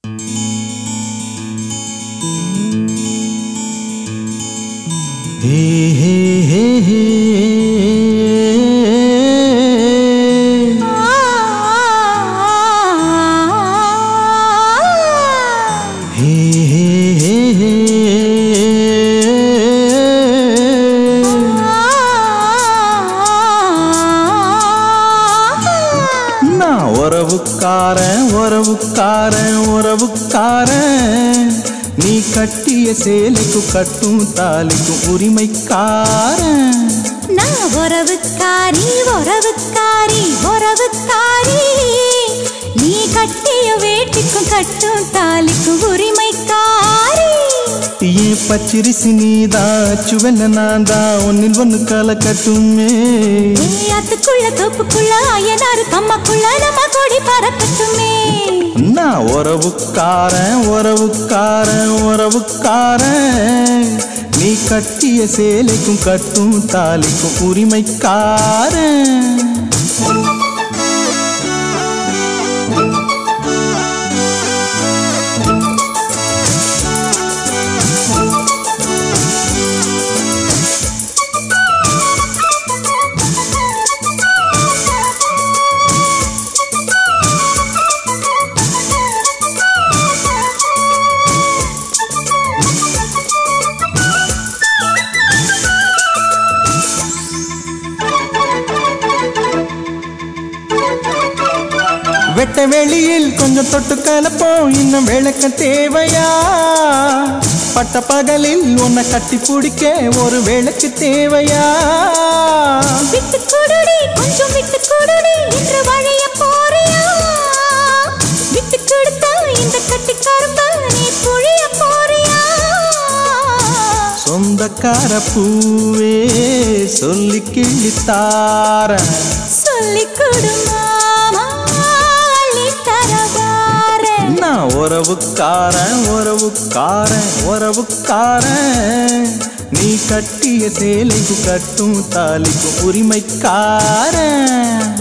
ஹே ஹே ஹே ஹே ஹே ஹே ஹே ஹே நான் உறவுக்காரன் உறவுக்காரன் உறவுக்காரன் நீ கட்டிய சேலைக்கும் கட்டும் தாலிக்கும் உரிமைக்காரன் நான் உறவுக்காரி உறவுக்காரி உறவுக்காரி நீ கட்டிய வேட்டிக்கும் கட்டும் தாலிக்கும் உரிமைக்காரி ஏன் பச்சிரிசி நீதான் சுவென்ன நான் தான் ஒன்னில் ஒன்று கலக்கட்டுமே அதுக்குள்ள தோப்புக்குள்ள அயனாரு கம்மக்குள்ள நம்ம கொடி பறக்கட்டுமே நான் உறவுக்காரன் உறவுக்காரன் உறவுக்காரன் நீ கட்டிய சேலைக்கும் கட்டும் தாலிக்கும் உரிமைக்காரன் வெட்ட வெளியில் கொஞ்சம் தொட்டு கலப்போம் இன்னும் விளக்க தேவையா பட்ட பகலில் உன்னை கட்டி பிடிக்க ஒரு விளக்கு தேவையா விட்டு கொடுடி கொஞ்சம் விட்டு கொடுடி என்று வழிய போறியா விட்டு கொடுத்தா இந்த கட்டி கரும்பா நீ புழிய போறியா சொந்தக்கார பூவே சொல்லி கிள்ளித்தாரன் சொல்லிக் கொடு மாமா அள்ளித் தரவாரேன். நான் உறவுக்காரன் உறவுக்காரன் உறவுக்காரன் நீ கட்டிய சேலைக்கு கட்டும் தாலிக்கும் உரிமைக்காரன்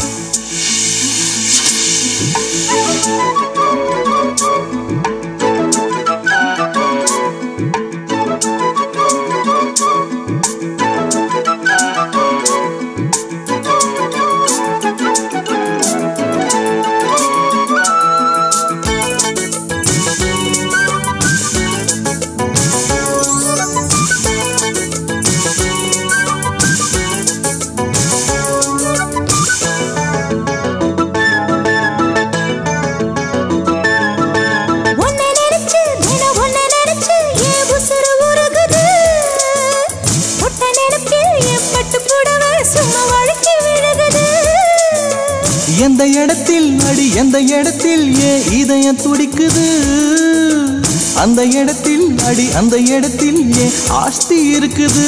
உன்னை நினைச்சு, தினம் உன்னை நினைச்சு என் உசுரு உருகுது. தொட்ட நினைப்பில் என் பட்டுப் புடவை சும்மா வழுக்கி விழுகுது. எந்த இடத்தில் அடி எந்த இடத்தில் ஏன் இதயம் துடிக்குது அந்த இடத்தில் அடி அந்த இடத்தில் ஏன் ஆஸ்தி இருக்குது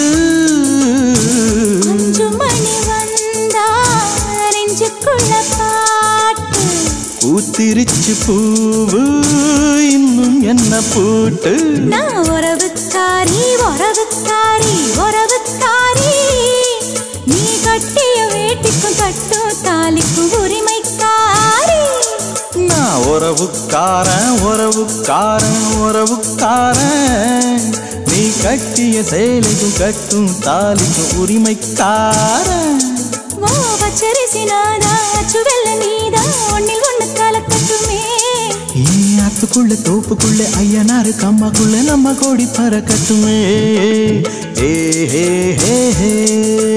அஞ்சு மணி வந்தா நெஞ்சுக்குள்ள பாட்டு பூத்திருச்சு பூவு இன்னும் என்ன பூட்டு நான் உறவுக்காரி உறவுக்காரி உறவுக்காரி நீ கட்டிய வேட்டிக்கும் கட்டும் தாலிக்கும் உரிமைக்காரி நான் உறவுக்காரன் உறவுக்காரன் உறவுக்காரன் நீ கட்டிய சேலைக்கும் கட்டும் தாலிக்கும் உரிமைக்காரன் ஓ பச்சரிசி நாதா சுவெல்ல நீதா ஒன்னில் ஒண்ணு கலக்கட்டுமே ஏ ஆத்துக்குள்ள தோப்புக்குள்ள ஐயனாரு கம்மாக்குள்ள நம்ம கோடி பறக்கட்டுமே ஏ ஹே ஹே ஹே